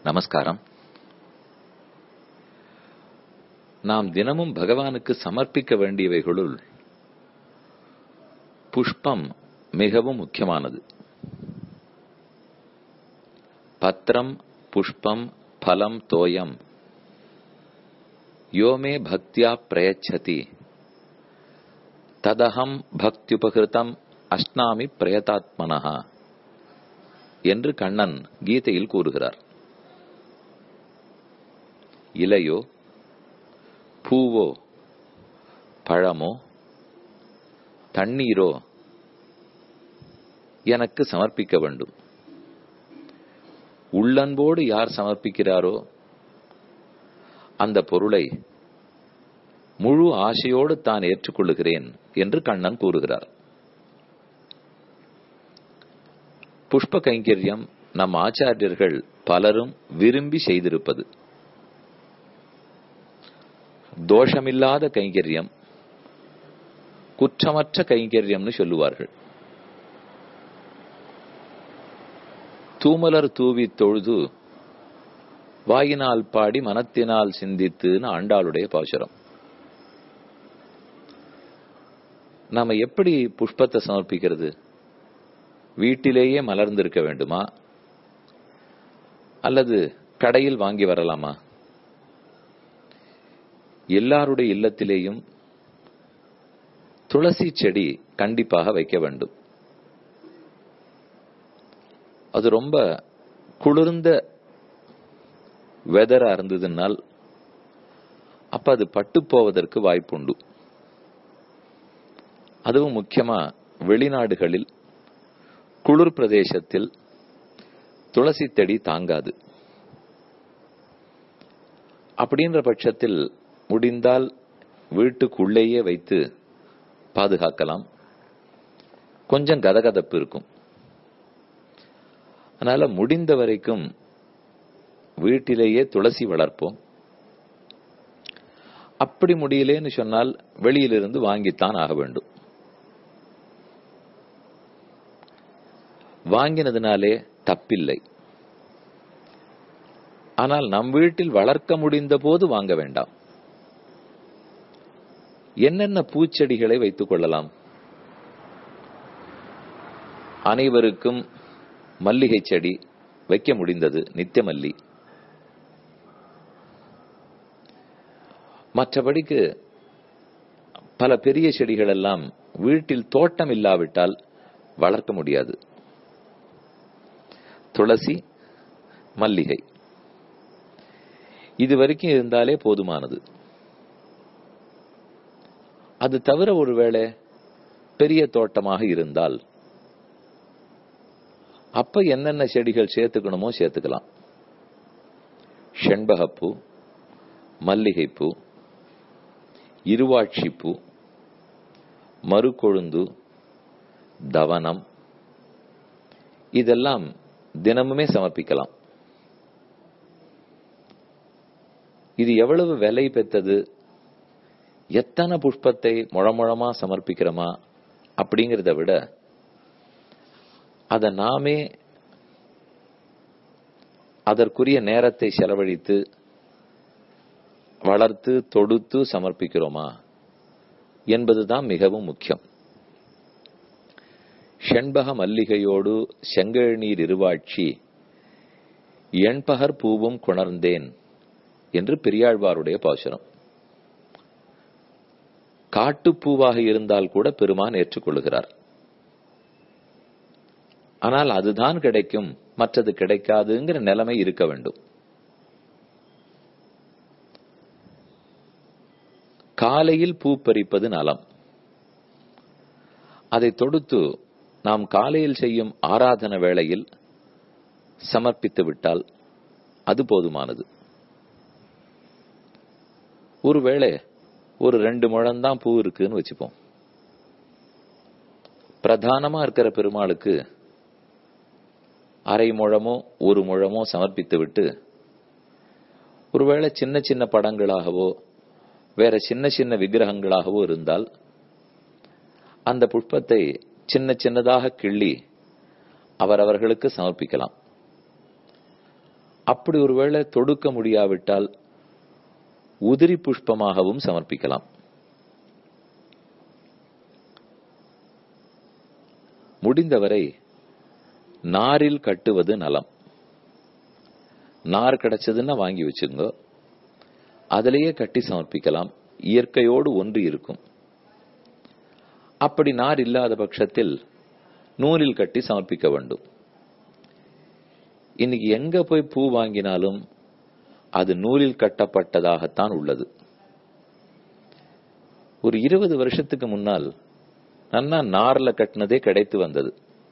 நமஸ்காரம் நாம் தினமும் பகவானுக்கு சமர்ப்பிக்க வேண்டியவைகளுள் புஷ்பம் மிகவும் முக்கியமானது பத்திரம் புஷ்பம் பலம் தோயம் யோமே பக்தியா பிரயச்சதி ததகம் பக்தியுபகிருதம் அஷ்னாமி பிரயதாத்மனஹா என்று கண்ணன் கீதையில் கூறுகிறார் இலையோ பூவோ பழமோ தண்ணீரோ எனக்கு சமர்ப்பிக்க வேண்டும் உள்ளன்போடு யார் சமர்ப்பிக்கிறாரோ அந்த பொருளை முழு ஆசையோடு தான் ஏற்றுக்கொள்ளுகிறேன் என்று கண்ணன் கூறுகிறார் புஷ்ப கைங்கரியம் நம் ஆச்சாரியர்கள் பலரும் விரும்பி செய்திருப்பது தோஷமில்லாத கைங்கரியம் குற்றமற்ற கைங்கரியம்னு சொல்லுவார்கள் தூமலர் தூவி தொழுது வாயினால் பாடி மனத்தினால் சிந்தித்துன்னு ஆண்டாளுடைய பாசுரம் நாம எப்படி புஷ்பத்தை சமர்ப்பிக்கிறது வீட்டிலேயே மலர்ந்திருக்க வேண்டுமா அல்லது கடையில் வாங்கி வரலாமா எல்லாருடைய இல்லத்திலேயும் துளசி செடி கண்டிப்பாக வைக்க வேண்டும் அது ரொம்ப குளிர்ந்த வெதரா இருந்ததுனால் அப்ப அது பட்டு போவதற்கு வாய்ப்புண்டு அதுவும் முக்கியமா வெளிநாடுகளில் குளிர் பிரதேசத்தில் துளசி செடி தாங்காது அப்படின்ற பட்சத்தில் முடிந்தால் வீட்டுக்குள்ளேயே வைத்து பாதுகாக்கலாம் கொஞ்சம் கதகதப்பு இருக்கும் அதனால முடிந்த வரைக்கும் வீட்டிலேயே துளசி வளர்ப்போம் அப்படி முடியலேன்னு சொன்னால் வெளியிலிருந்து வாங்கித்தான் ஆக வேண்டும் வாங்கினதுனாலே தப்பில்லை ஆனால் நம் வீட்டில் வளர்க்க முடிந்த போது வாங்க வேண்டாம் என்னென்ன பூச்செடிகளை வைத்துக் கொள்ளலாம் அனைவருக்கும் மல்லிகை செடி வைக்க முடிந்தது நித்தியமல்லி மற்றபடிக்கு பல பெரிய செடிகள் எல்லாம் வீட்டில் தோட்டம் இல்லாவிட்டால் வளர்க்க முடியாது துளசி மல்லிகை இது வரைக்கும் இருந்தாலே போதுமானது அது தவிர ஒருவேளை பெரிய தோட்டமாக இருந்தால் அப்ப என்னென்ன செடிகள் சேர்த்துக்கணுமோ சேர்த்துக்கலாம் செண்பகப்பூ மல்லிகைப்பூ இருவாட்சிப்பூ மறுகொழுந்து தவனம் இதெல்லாம் தினமுமே சமர்ப்பிக்கலாம் இது எவ்வளவு விலை பெற்றது எத்தனை புஷ்பத்தை முழமுழமா சமர்ப்பிக்கிறோமா அப்படிங்கிறத விட அதை நாமே அதற்குரிய நேரத்தை செலவழித்து வளர்த்து தொடுத்து சமர்ப்பிக்கிறோமா என்பதுதான் மிகவும் முக்கியம் செண்பக மல்லிகையோடு செங்கழ்நீர் இருவாட்சி எண்பகர் பூவும் குணர்ந்தேன் என்று பெரியாழ்வாருடைய பாசுரம் காட்டுப்பூவாக இருந்தால் கூட பெருமான் ஏற்றுக்கொள்கிறார் ஆனால் அதுதான் கிடைக்கும் மற்றது கிடைக்காதுங்கிற நிலைமை இருக்க வேண்டும் காலையில் பூ பறிப்பது நலம் அதை தொடுத்து நாம் காலையில் செய்யும் ஆராதன வேளையில் சமர்ப்பித்து விட்டால் அது போதுமானது ஒருவேளை ஒரு ரெண்டு முழம்தான் பூ இருக்குன்னு வச்சுப்போம் பிரதானமா இருக்கிற பெருமாளுக்கு அரை முழமோ ஒரு முழமோ சமர்ப்பித்து விட்டு ஒருவேளை சின்ன சின்ன படங்களாகவோ வேற சின்ன சின்ன விக்கிரகங்களாகவோ இருந்தால் அந்த புஷ்பத்தை சின்ன சின்னதாக கிள்ளி அவரவர்களுக்கு சமர்ப்பிக்கலாம் அப்படி ஒருவேளை தொடுக்க முடியாவிட்டால் உதிரி புஷ்பமாகவும் சமர்ப்பிக்கலாம் முடிந்தவரை நாரில் கட்டுவது நலம் நார் கிடைச்சதுன்னா வாங்கி வச்சுங்க அதிலேயே கட்டி சமர்ப்பிக்கலாம் இயற்கையோடு ஒன்று இருக்கும் அப்படி நார் இல்லாத பட்சத்தில் நூலில் கட்டி சமர்ப்பிக்க வேண்டும் இன்னைக்கு எங்க போய் பூ வாங்கினாலும் அது நூலில் கட்டப்பட்டதாகத்தான் உள்ளது ஒரு இருபது வருஷத்துக்கு முன்னால் நன்னா நார்ல கட்டினதே கிடைத்து வந்தது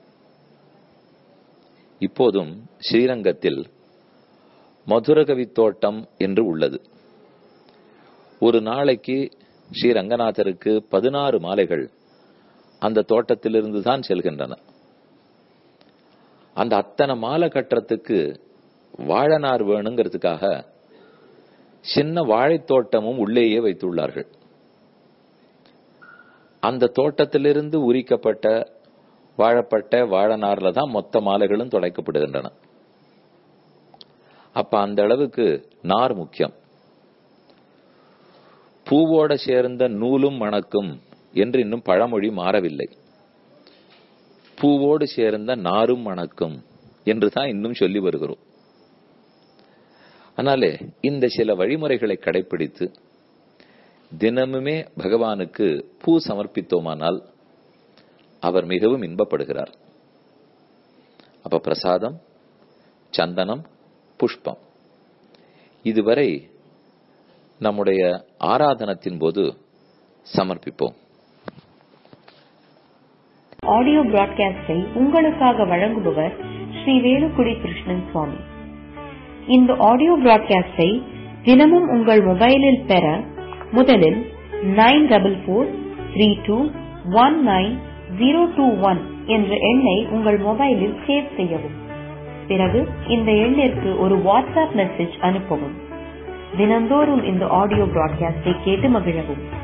இப்போதும் ஸ்ரீரங்கத்தில் மதுரகவி தோட்டம் என்று உள்ளது ஒரு நாளைக்கு ஸ்ரீ ரங்கநாதருக்கு பதினாறு மாலைகள் அந்த தோட்டத்திலிருந்து தான் செல்கின்றன அந்த அத்தனை மாலை கட்டுறதுக்கு வாழநார் வேணுங்கிறதுக்காக சின்ன வாழைத்தோட்டமும் உள்ளேயே வைத்துள்ளார்கள் அந்த தோட்டத்திலிருந்து உரிக்கப்பட்ட வாழப்பட்ட வாழநார்ல தான் மொத்த மாலைகளும் தொலைக்கப்படுகின்றன அப்ப அந்த அளவுக்கு நார் முக்கியம் பூவோட சேர்ந்த நூலும் மணக்கும் என்று இன்னும் பழமொழி மாறவில்லை பூவோடு சேர்ந்த நாரும் மணக்கும் என்று தான் இன்னும் சொல்லி வருகிறோம் அதனாலே இந்த சில வழிமுறைகளை கடைபிடித்து தினமுமே பகவானுக்கு பூ சமர்ப்பித்தோமானால் அவர் மிகவும் இன்பப்படுகிறார் அப்ப பிரசாதம் சந்தனம் புஷ்பம் இதுவரை நம்முடைய ஆராதனத்தின் போது சமர்ப்பிப்போம் ஆடியோ பிராட்காஸ்டை உங்களுக்காக வழங்குபவர் ஸ்ரீ வேலுக்குடி கிருஷ்ணன் சுவாமி இந்த ஆடியோ பிராட்காஸ்டை தினமும் உங்கள் மொபைலில் பெற முதலில் nine double four three two one nine zero two one என்ற எண்ணை உங்கள் மொபைலில் சேவ் செய்யவும் பிறகு இந்த எண்ணிற்கு ஒரு வாட்ஸ்அப் மெசேஜ் அனுப்பவும் தினந்தோறும் இந்த ஆடியோ பிராட்காஸ்டை கேட்டு மகிழவும்